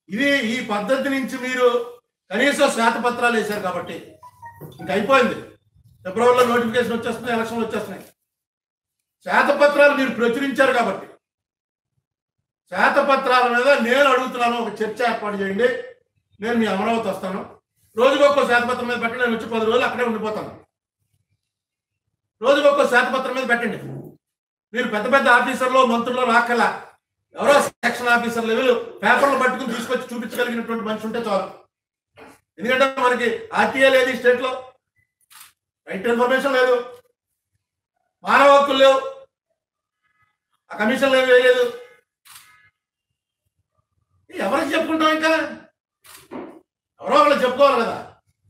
ఇది ఈ పద్ధతి నుంచి మీరు కనీసం శ్వేతపత్రాలు వేశారు కాబట్టి ఇంక అయిపోయింది ఫిబ్రవరిలో నోటిఫికేషన్ వచ్చేస్తున్నాయి ఎలక్షన్లు వచ్చేస్తున్నాయి శ్వేతపత్రాలు మీరు ప్రచురించారు కాబట్టి శ్వేతపత్రాల మీద నేను అడుగుతున్నాను ఒక చర్చ ఏర్పాటు చేయండి నేను మీ అమరావతి వస్తాను రోజుకు ఒక్కో శ్వేతపత్రం మీద పెట్టండి నేను వచ్చి పది రోజులు అక్కడే ఉండిపోతాను రోజుకు ఒక్కో శ్వేతపత్రం మీద పెట్టండి మీరు పెద్ద పెద్ద ఆఫీసర్లు మంత్రులు రాకల ఎవరో సెక్షన్ ఆఫీసర్ లెవెల్ పేపర్లు పట్టుకుని తీసుకొచ్చి చూపించగలిగినటువంటి మనిషి ఉంటే చాలు ఎందుకంటే మనకి ఆర్టీఏ లేదు ఈ స్టేట్లో రైట్ ఇన్ఫర్మేషన్ లేదు మానవ హక్కులు లేవు ఆ కమిషన్లు ఏమి వేయలేదు ఎవరికి చెప్పుకుంటాం ఇంకా ఎవరో ఒకళ్ళు చెప్పుకోవాలి కదా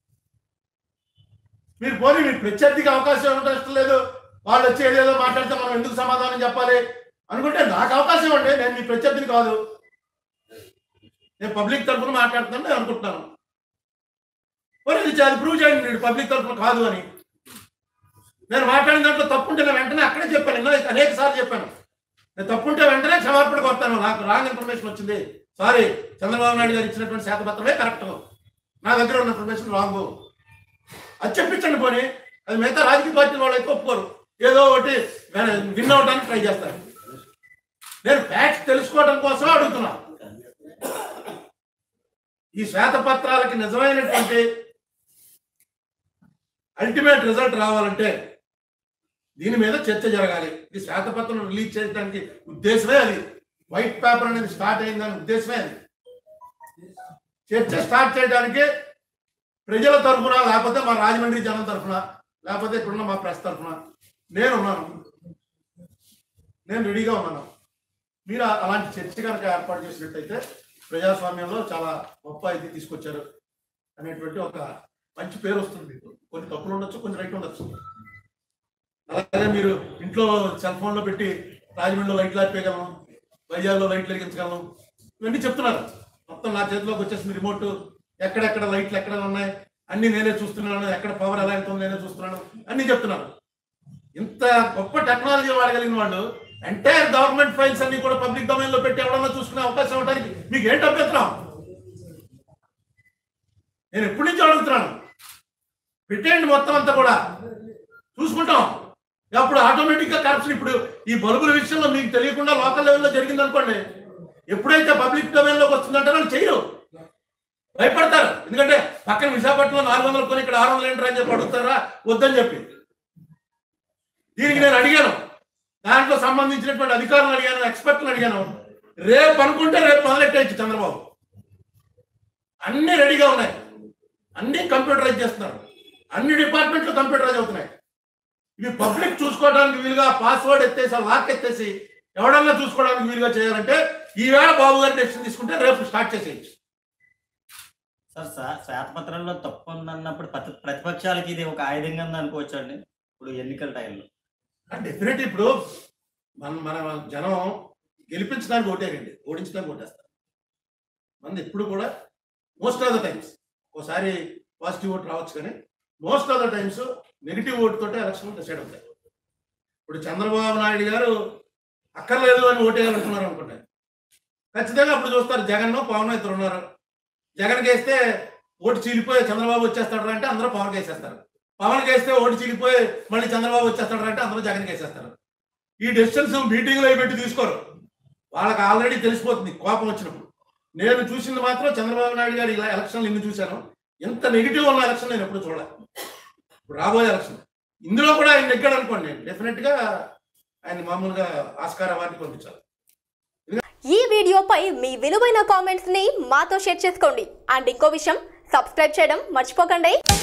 మీరు పోనీ మీ ప్రత్యర్థికి అవకాశం ఇవ్వడం ఇష్టం లేదు వాళ్ళు వచ్చి ఏదేదో మాట్లాడితే మనం ఎందుకు సమాధానం చెప్పాలి అనుకుంటే నాకు అవకాశం ఇవ్వండి నేను మీ ప్రత్యర్థిని కాదు నేను పబ్లిక్ తరఫున మాట్లాడుతున్నాను నేను అనుకుంటున్నాను మరి ఇది అది ప్రూవ్ చేయండి నేను పబ్లిక్ తరఫున కాదు అని నేను మాట్లాడిన దాంట్లో తప్పుంటే నేను వెంటనే అక్కడే చెప్పాను ఇంకా అనేక సార్లు చెప్పాను నేను తప్పుంటే వెంటనే క్షమాపణ కొడతాను నాకు రాంగ్ ఇన్ఫర్మేషన్ వచ్చింది సారీ చంద్రబాబు నాయుడు గారు ఇచ్చినటువంటి శాతపత్రమే కరెక్ట్ నా దగ్గర ఉన్న ఇన్ఫర్మేషన్ రాంగ్ అది చెప్పించండి పోనీ అది మిగతా రాజకీయ పార్టీల వాళ్ళు అయితే ఒప్పుకోరు ఏదో ఒకటి విన్ అవడానికి ట్రై చేస్తారు నేను ఫ్యాక్ట్స్ తెలుసుకోవడం కోసం అడుగుతున్నా ఈ శ్వేతపత్రాలకి నిజమైనటువంటి అల్టిమేట్ రిజల్ట్ రావాలంటే దీని మీద చర్చ జరగాలి ఈ శ్వేతపత్రం రిలీజ్ చేయడానికి ఉద్దేశమే అది వైట్ పేపర్ అనేది స్టార్ట్ అయిందని ఉద్దేశమే అది చర్చ స్టార్ట్ చేయడానికి ప్రజల తరఫున లేకపోతే మా రాజమండ్రి జనం తరఫున లేకపోతే ఇక్కడున్న మా ప్రెస్ తరఫున నేనున్నాను నేను రెడీగా ఉన్నాను మీరు ఆ- అలాంటి చర్చ కనుక ఏర్పాటు చేసినట్టయితే ప్రజాస్వామ్యంలో చాలా గొప్ప ఇది తీసుకొచ్చారు అనేటువంటి ఒక మంచి పేరు వస్తుంది మీకు కొన్ని తప్పులు ఉండొచ్చు కొన్ని రైట్ ఉండొచ్చు అలాగే మీరు ఇంట్లో సెల్ ఫోన్లో పెట్టి రాజమండ్రిలో లైట్లు ఆపేయగలను వైజాగ్లో లైట్లు వెలిగించగలను ఇవన్నీ చెప్తున్నారు మొత్తం నా చేతిలోకి వచ్చేసింది రిమోట్ ఎక్కడెక్కడ లైట్లు ఎక్కడ ఉన్నాయి అన్ని నేనే చూస్తున్నాను ఎక్కడ పవర్ ఎలా వెళ్తుందో నేనే చూస్తున్నాను అన్ని చెప్తున్నాను ఇంత గొప్ప టెక్నాలజీ వాడగలిగిన వాళ్ళు ఎంటైర్ గవర్నమెంట్ ఫైల్స్ అన్ని కూడా పబ్లిక్ డొమైన్ లో పెట్టి ఎవరన్నా చూసుకునే అవకాశం ఇవ్వడానికి మీకు ఏంటి అభ్యంతరం నేను ఎప్పటి నుంచి అడుగుతున్నాను పెట్టేయండి మొత్తం అంతా కూడా చూసుకుంటాం అప్పుడు ఆటోమేటిక్ గా కరప్షన్ ఇప్పుడు ఈ బల్బుల విషయంలో మీకు తెలియకుండా లోకల్ లెవెల్లో జరిగింది అనుకోండి ఎప్పుడైతే పబ్లిక్ డొమైన్ లోకి వస్తుందంటే వాళ్ళు చేయరు భయపడతారు ఎందుకంటే పక్కన విశాఖపట్నంలో నాలుగు వందలు కొని ఇక్కడ ఆరు వందలు ఏంటారు అని చెప్పి అడుగుతారా వద్దని చెప్పి దీనికి నేను అడిగాను దాంట్లో సంబంధించినటువంటి అధికారులను అడిగాను ఎక్స్పర్ట్లను అడిగాను రేపు అనుకుంటే రేపు మొదలెట్టేయచ్చు చంద్రబాబు అన్ని రెడీగా ఉన్నాయి అన్ని కంప్యూటరైజ్ చేస్తున్నారు అన్ని డిపార్ట్మెంట్లు కంప్యూటరైజ్ అవుతున్నాయి ఇవి పబ్లిక్ చూసుకోవడానికి వీలుగా పాస్వర్డ్ ఎత్తేసి ఆ లాక్ ఎత్తేసి ఎవడన్నా చూసుకోవడానికి వీలుగా చేయాలంటే ఈవేళ బాబు గారి డెసిషన్ తీసుకుంటే రేపు స్టార్ట్ చేసేయచ్చు సార్ శా- శ్వేతపత్రంలో తప్పు ఉందన్నప్పుడు ప్రతి ప్రతిపక్షాలకి ఇది ఒక ఆయుధంగా ఉంది అనుకోవచ్చు అండి ఇప్పుడు ఎన్నికల టైంలో డెఫినెట్ ఇప్పుడు మన మన జనం గెలిపించడానికి ఓటేయండి ఓడించడానికి ఓటేస్తారు మంది ఎప్పుడు కూడా మోస్ట్ ఆఫ్ ద టైమ్స్ ఒకసారి పాజిటివ్ ఓట్ రావచ్చు కానీ most of the times negative vote తోటే ఎలక్షన్ డిసైడ్ అవుతాయి ఇప్పుడు చంద్రబాబు నాయుడు గారు అక్కర్లేదు అని ఓటేయాలనుకున్నారు అనుకోండి ఖచ్చితంగా అప్పుడు చూస్తారు జగన్ పవన్ ఇద్దరు ఉన్నారు జగన్ వేస్తే ఓటు చీలిపోయి చంద్రబాబు వచ్చేస్తాడు అంటే అందరూ పవన్ వేసేస్తారు పవన్ వేస్తే ఓటు చీలిపోయి మళ్ళీ చంద్రబాబు వచ్చేస్తాడు అంటే అందరూ జగన్ వేసేస్తారు ఈ డెసిషన్స్ మీటింగ్లో పెట్టి తీసుకోరు వాళ్ళకి ఆల్రెడీ తెలిసిపోతుంది కోపం వచ్చినప్పుడు నేను చూసింది మాత్రం చంద్రబాబు నాయుడు గారు ఇలా ఎలక్షన్లు ఇన్ని చూశాను ఎంత నెగిటివ్ ఉన్న ఎలక్షన్ నేను ఎప్పుడు చూడాలి ఇప్పుడు రాబోయే ఎలక్షన్ ఇందులో కూడా ఆయన నెగ్గాడు అనుకోండి డెఫినెట్ గా ఆయన మామూలుగా ఆస్కార్ అవార్డుకి పంపించాలి ఈ వీడియోపై మీ విలువైన కామెంట్స్ ని మాతో షేర్ చేసుకోండి అండ్ ఇంకో విషయం సబ్స్క్రైబ్ చేయడం మర్చిపోకండి